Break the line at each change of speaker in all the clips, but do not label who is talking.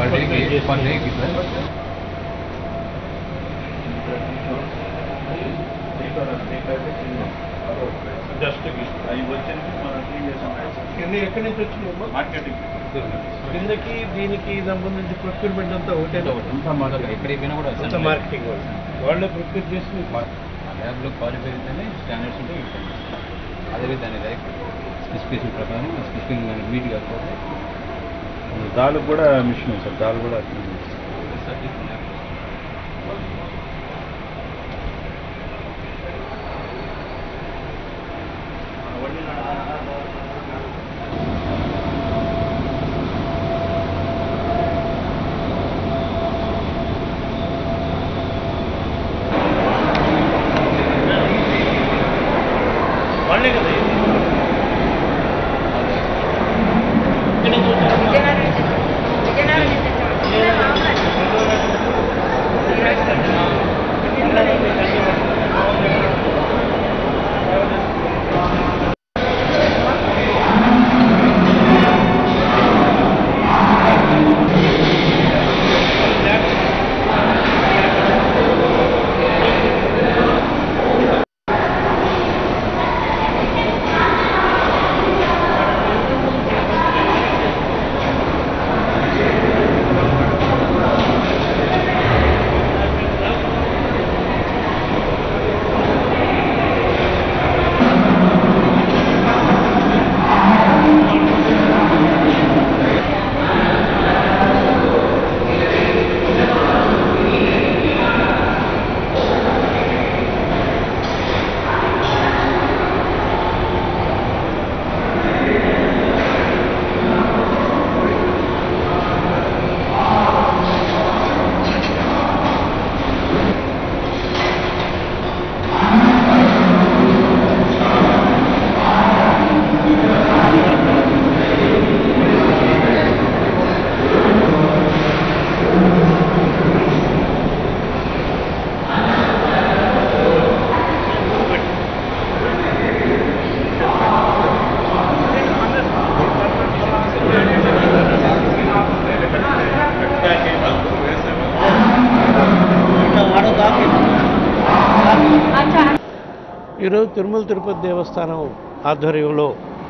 Per డేకి per డేకి sir
just అవి వచ్చేసి మన త్రీ ఇయర్స్
కింద ఎక్కడి నుంచి వచ్చినాయమ్మా
మార్కెటింగ్
కిందకి దీనికి సంబంధించి ప్రొక్యూర్మెంట్ అంతా ఒకటేనా
అంతా మాకు ఎక్కడికి పోయినా కూడా
అంతా మార్కెటింగ్ వాళ్ళు వాళ్ళే ప్రొక్యూర్ చేసి
ల్యాబ్లో క్వాలిఫై అయితేనే స్టాండర్డ్స్ ఉంటే ఇస్తాం అదే దాని డైరెక్ట్ స్పెసిఫికేషన్ ప్రకారం స్పెసిఫికేషన్ మీట్ కాకపోతే
దానికి కూడా మిషన్ ఉంది సార్ దాని కూడా
వాళ్ళే కదా ఇది. ఇక్కడి నుంచి వచ్చారు. ఈరోజు తిరుమల తిరుపతి దేవస్థానం ఆధ్వర్యంలో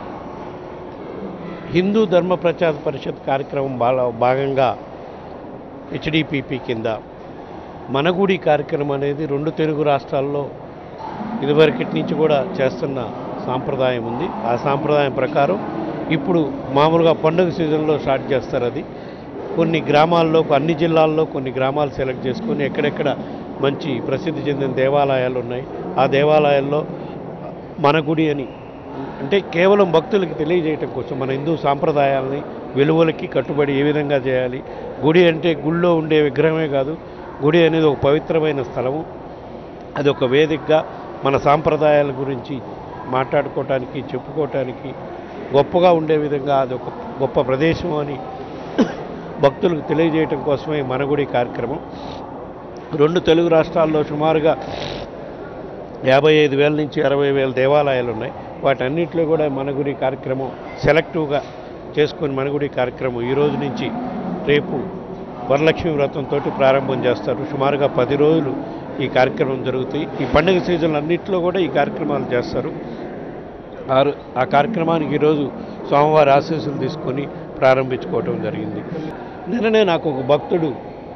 హిందూ ధర్మ ప్రచార పరిషత్ కార్యక్రమం బాగా భాగంగా హెచ్డిపిపి కింద మనగుడి కార్యక్రమం అనేది రెండు తెలుగు రాష్ట్రాల్లో ఇదివరకటి నుంచి కూడా చేస్తున్న సాంప్రదాయం ఉంది ఆ సాంప్రదాయం ప్రకారం ఇప్పుడు మామూలుగా పండుగ సీజన్లో స్టార్ట్ చేస్తారు అది కొన్ని గ్రామాల్లో అన్ని జిల్లాల్లో కొన్ని గ్రామాలు సెలెక్ట్ చేసుకొని ఎక్కడెక్కడ మంచి ప్రసిద్ధి చెందిన దేవాలయాలు ఉన్నాయి ఆ దేవాలయాల్లో మన గుడి అని అంటే కేవలం భక్తులకి తెలియజేయటం కోసం మన హిందూ సాంప్రదాయాలని విలువలకి కట్టుబడి ఏ విధంగా చేయాలి గుడి అంటే గుళ్ళో ఉండే విగ్రహమే కాదు గుడి అనేది ఒక పవిత్రమైన స్థలము అది ఒక వేదికగా మన సాంప్రదాయాల గురించి మాట్లాడుకోవటానికి చెప్పుకోవటానికి గొప్పగా ఉండే విధంగా అది ఒక గొప్ప ప్రదేశం అని భక్తులకు తెలియజేయటం కోసమే మన గుడి కార్యక్రమం రెండు తెలుగు రాష్ట్రాల్లో సుమారుగా యాభై ఐదు వేల నుంచి అరవై వేల దేవాలయాలు ఉన్నాయి వాటన్నిటిలో కూడా మనగుడి కార్యక్రమం సెలెక్టివ్గా చేసుకొని మనగుడి కార్యక్రమం ఈ రోజు నుంచి రేపు వరలక్ష్మి వ్రతంతో ప్రారంభం చేస్తారు సుమారుగా పది రోజులు ఈ కార్యక్రమం జరుగుతాయి ఈ పండుగ సీజన్ అన్నింటిలో కూడా ఈ కార్యక్రమాలు చేస్తారు ఆ రో- ఆ కార్యక్రమానికి ఈరోజు సోమవారం ఆశీస్సులు తీసుకొని ప్రారంభించుకోవటం జరిగింది నిన్ననే నాకు ఒక భక్తుడు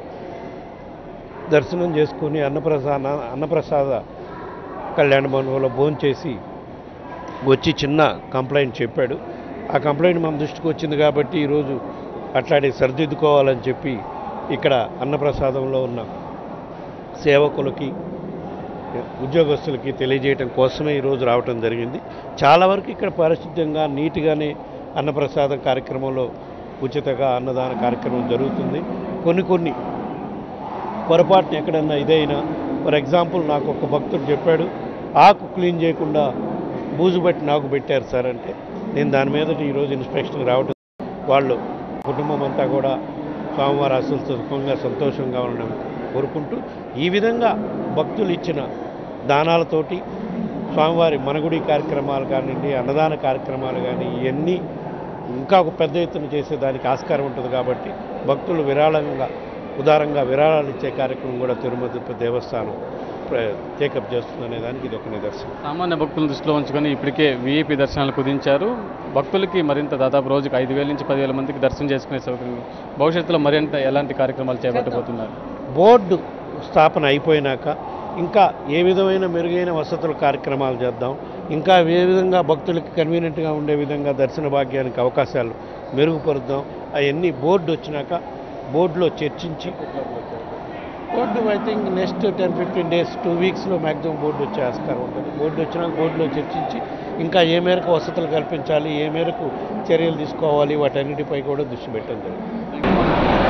దర్శనం చేసుకొని అన్నప్రసాద అన్నప్రసాద కళ్యాణ మండపంలో భోంచేసి వచ్చి చిన్న కంప్లైంట్ చెప్పాడు ఆ కంప్లైంట్ మన దృష్టికి వచ్చింది కాబట్టి ఈరోజు అట్లాంటి సరిదిద్దుకోవాలని చెప్పి ఇక్కడ అన్నప్రసాదంలో ఉన్న సేవకులకి ఉద్యోగస్తులకి తెలియజేయటం కోసమే ఈరోజు రావటం జరిగింది చాలా వరకు ఇక్కడ పారిశుద్ధ్యంగా నీట్గానే అన్నప్రసాదం కార్యక్రమంలో ఉచితంగా అన్నదాన కార్యక్రమం జరుగుతుంది కొన్ని కొన్ని పొరపాటున ఎక్కడన్నా ఇదైనా ఫర్ ఎగ్జాంపుల్ నాకు ఒక భక్తుడు చెప్పాడు ఆకు క్లీన్ చేయకుండా బూజు బట్టి నాకు పెట్టారు సార్ అంటే నేను దాని మీద ఈరోజు ఇన్స్పెక్షన్కి రావటం వాళ్ళు కుటుంబం అంతా కూడా స్వామివారి అసలు సుఖంగా సంతోషంగా ఉండడం కోరుకుంటూ ఈ విధంగా భక్తులు ఇచ్చిన దానాలతోటి స్వామివారి మనగుడి కార్యక్రమాలు కానివ్వండి అన్నదాన కార్యక్రమాలు కానీ ఇవన్నీ ఇంకా ఒక పెద్ద ఎత్తున చేసేదానికి ఆస్కారం ఉంటుంది కాబట్టి భక్తులు విరాళంగా ఉదారంగా విరాళాలు ఇచ్చే కార్యక్రమం కూడా తిరుమల దేవస్థానం టేకప్ చేస్తుందనే దానికి ఇది ఒక నిదర్శనం
సామాన్య భక్తులను దృష్టిలో ఉంచుకొని ఇప్పటికే వీఐపీ దర్శనాలు కుదించారు భక్తులకి మరింత దాదాపు రోజుకు ఐదు వేల నుంచి పదివేల మందికి దర్శనం చేసుకునే సౌకర్యం భవిష్యత్తులో మరింత ఎలాంటి కార్యక్రమాలు చేపట్టబోతున్నారు
బోర్డు స్థాపన అయిపోయినాక ఇంకా ఏ విధమైన మెరుగైన వసతుల కార్యక్రమాలు చేద్దాం ఇంకా ఏ విధంగా భక్తులకి కన్వీనియంట్గా ఉండే విధంగా దర్శన భాగ్యానికి అవకాశాలు మెరుగుపరుద్దాం అవన్నీ బోర్డు వచ్చినాక బోర్డులో చర్చించి board I think next ten fifteen days two వీక్స్లో మ్యాక్సిమం బోర్డు వచ్చే ఆస్కారం ఉంటుంది బోర్డు వచ్చినాక బోర్డులో చర్చించి ఇంకా ఏ మేరకు వసతులు కల్పించాలి ఏ మేరకు చర్యలు తీసుకోవాలి వాటన్నిటిపై కూడా దృష్టి పెట్టడం జరుగుతుంది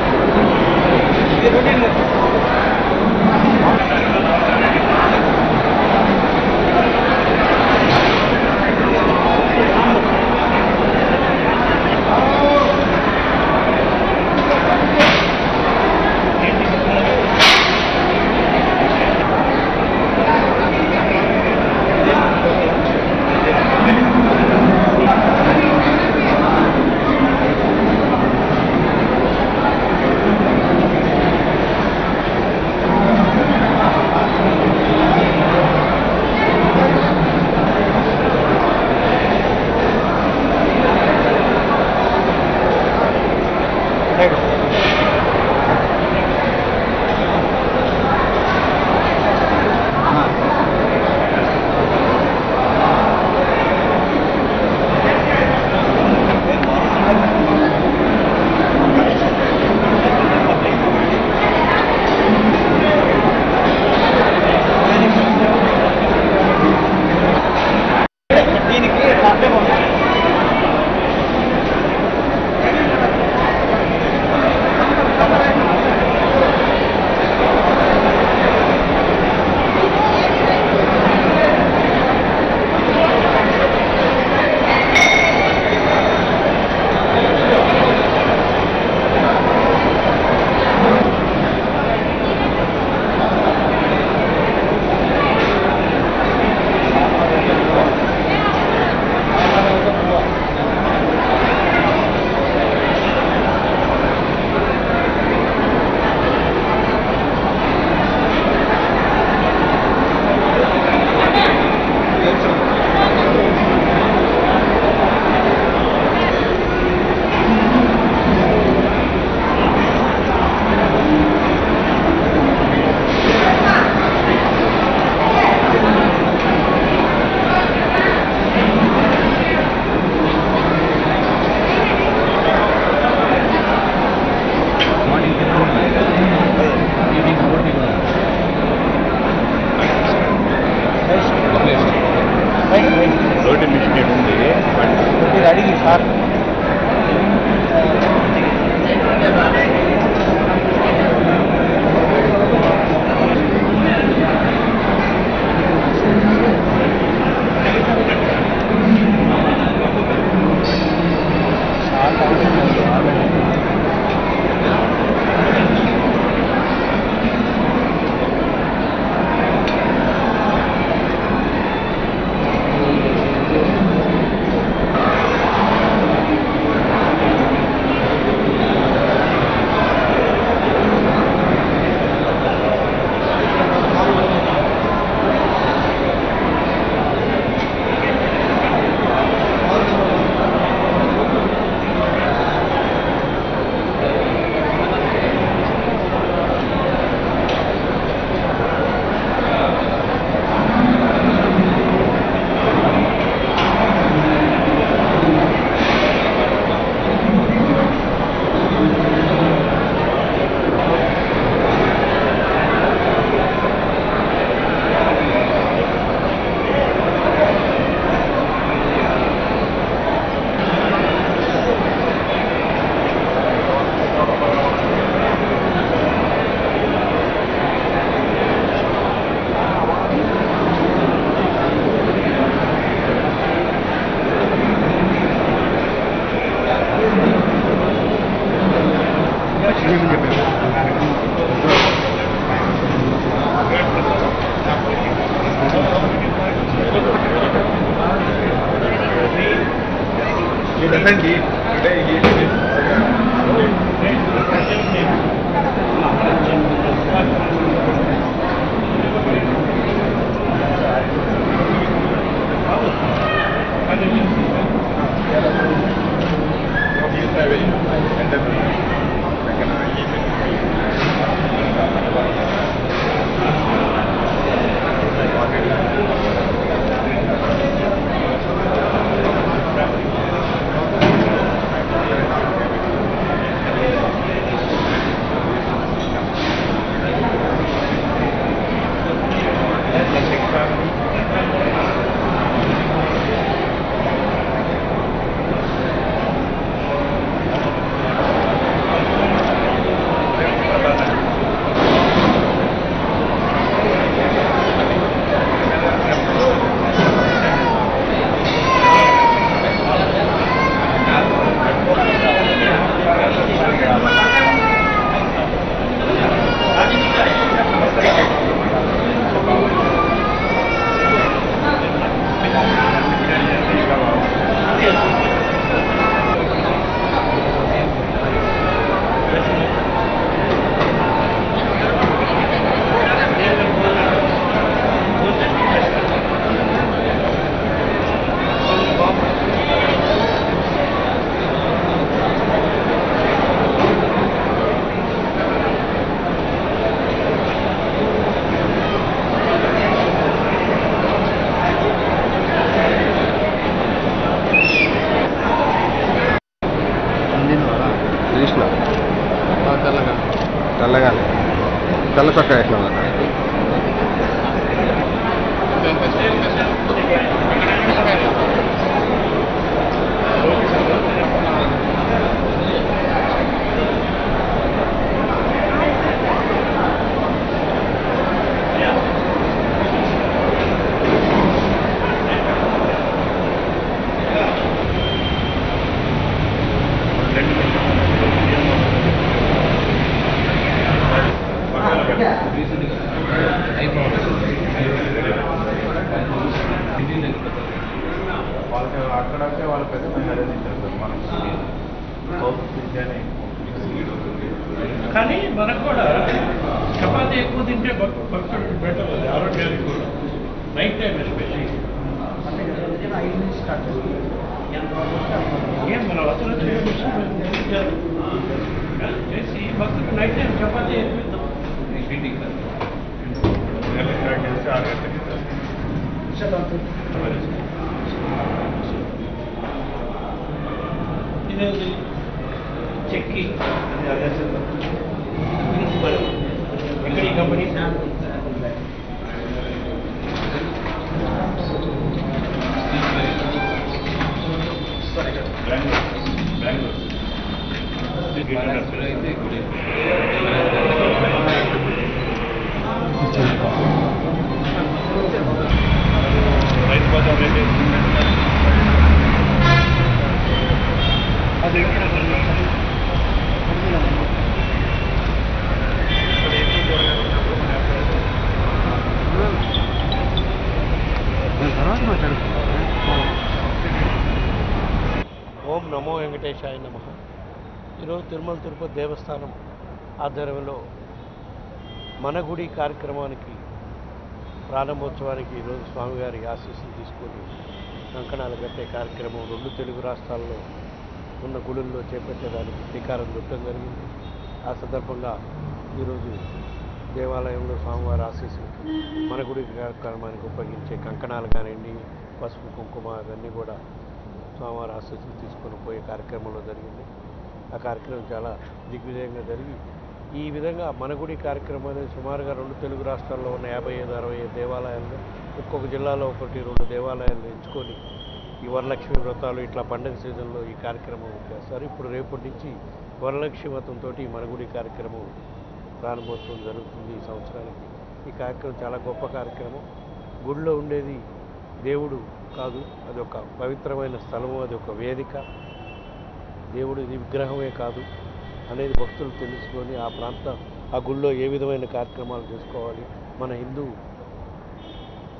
రోడ్డు మిస్టేక్ ఉంది
అడిగి సార్
రండి
తీసిన తెల్లగా తెల్ల చొక్క వేసిన
వాళ్ళకి అక్కడైతే వాళ్ళ పెద్ద మ్యారేజ్ ఇచ్చారు సార్ మనం సౌత్ బిర్యానీ
కానీ మనకు కూడా చపాతీ ఎక్కువ తింటే భక్- భక్తుడికి బెటర్ అది ఆరోగ్యానికి కూడా నైట్ టైం ఎస్పెషల్లీ ఏం మన వసతులు చేసి భక్తుడికి నైట్ టైం చపాతీ ఎక్కువ ఇద్దాం.
స్టార్ట్ చేసి ఆరు గంటలకి
ఇదేంటి చెక్కి అది అదే ఎక్కడ ఈ కంపెనీ
బెంగళూరు బెంగళూరు
మహారాష్ట్రలో అయితే గుడి
రైతు బజార్ రెడ్డి అది ఎక్కడ ఇక్కడ ఎక్కువ కూరగాయలు ఉన్నప్పుడు మన
తర్వాత మాట్లాడు
ఓం నమో వెంకటేశాయ నమ ఈరోజు తిరుమల తిరుపతి దేవస్థానం ఆధ్వర్యంలో మన గుడి కార్యక్రమానికి ప్రారంభోత్సవానికి ఈరోజు స్వామివారి ఆశీస్సులు తీసుకొని కంకణాలు కట్టే కార్యక్రమం రెండు తెలుగు రాష్ట్రాల్లో ఉన్న గుడుల్లో చేపట్టడానికి శ్రీకారం చుట్టం జరిగింది ఆ సందర్భంగా ఈరోజు దేవాలయంలో స్వామివారి ఆశీస్సులు మన గుడి కార్యక్రమానికి ఉపయోగించే కంకణాలు కానివ్వండి పసుపు కుంకుమ అవన్నీ కూడా స్వామివారి ఆశీస్సులు తీసుకొని పోయే కార్యక్రమంలో జరిగింది ఆ కార్యక్రమం చాలా దిగ్విజయంగా జరిగి ఈ విధంగా మన గుడి కార్యక్రమం అనేది సుమారుగా రెండు తెలుగు రాష్ట్రాల్లో ఉన్న యాభై ఐదు అరవై ఐదు దేవాలయాల్లో ఒక్కొక్క జిల్లాలో ఒకటి రెండు దేవాలయాలు ఎంచుకొని ఈ వరలక్ష్మి వ్రతాలు ఇట్లా పండుగ సీజన్లో ఈ కార్యక్రమం చేస్తారు ఇప్పుడు రేపటి నుంచి వరలక్ష్మి వ్రతంతో మన గుడి కార్యక్రమం ప్రారంభోత్సవం జరుగుతుంది ఈ సంవత్సరానికి ఈ కార్యక్రమం చాలా గొప్ప కార్యక్రమం గుడిలో ఉండేది దేవుడు కాదు అది ఒక పవిత్రమైన స్థలము అది ఒక వేదిక దేవుడి విగ్రహమే కాదు అనేది భక్తులు తెలుసుకొని ఆ ప్రాంత ఆ గుళ్ళో ఏ విధమైన కార్యక్రమాలు చేసుకోవాలి మన హిందూ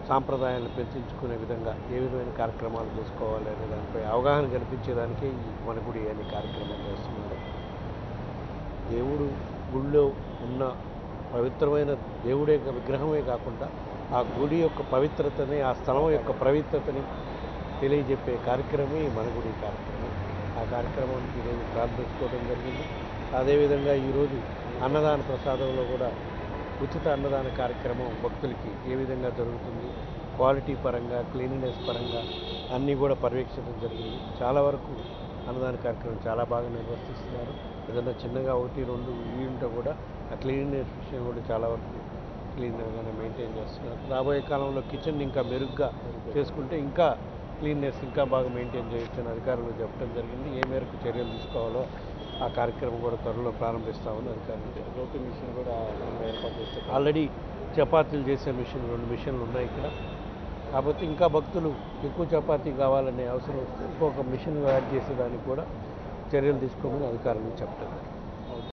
సాంప్రదాయాలను పెంచుకునే విధంగా ఏ విధమైన కార్యక్రమాలు చేసుకోవాలి అనే దానిపై అవగాహన కల్పించేదానికే ఈ మన గుడి అనే కార్యక్రమం చేస్తున్నారు దేవుడు గుళ్ళో ఉన్న పవిత్రమైన దేవుడే విగ్రహమే కాకుండా ఆ గుడి యొక్క పవిత్రతని ఆ స్థలం యొక్క పవిత్రతని తెలియజెప్పే కార్యక్రమమే ఈ మన గుడి కార్యక్రమం ఆ కార్యక్రమానికి ఈరోజు ప్రార్థించుకోవడం జరిగింది అదేవిధంగా ఈరోజు అన్నదాన ప్రసాదంలో కూడా ఉచిత అన్నదాన కార్యక్రమం భక్తులకి ఏ విధంగా జరుగుతుంది క్వాలిటీ పరంగా క్లీనినెస్ పరంగా అన్నీ కూడా పర్యవేక్షించడం జరిగింది చాలా వరకు అన్నదాన కార్యక్రమం చాలా బాగా నిర్వర్తిస్తున్నారు ఏదైనా చిన్నగా ఒకటి రెండు ఇవి ఉంటే కూడా ఆ క్లీనినెస్ విషయం కూడా చాలా వరకు క్లీన్గానే మెయింటైన్ చేస్తున్నారు రాబోయే కాలంలో కిచెన్ ఇంకా మెరుగ్గా చేసుకుంటే ఇంకా క్లీన్నెస్ ఇంకా బాగా మెయింటైన్ చేయొచ్చని అధికారులు చెప్పడం జరిగింది ఏ మేరకు చర్యలు తీసుకోవాలో ఆ కార్యక్రమం కూడా త్వరలో ప్రారంభిస్తామని అధికారులు చెప్పారు.
రోటీ మిషన్ కూడా ఏర్పాటు చేస్తే
ఆల్రెడీ చపాతీలు చేసే మిషన్ రెండు మిషన్లు ఉన్నాయి ఇక్కడ కాకపోతే ఇంకా భక్తులు ఎక్కువ చపాతీ కావాలనే అవసరం వస్తే ఇంకొక మిషన్ యాడ్ చేసేదానికి కూడా చర్యలు తీసుకోమని అధికారులు చెప్పడం జరిగింది.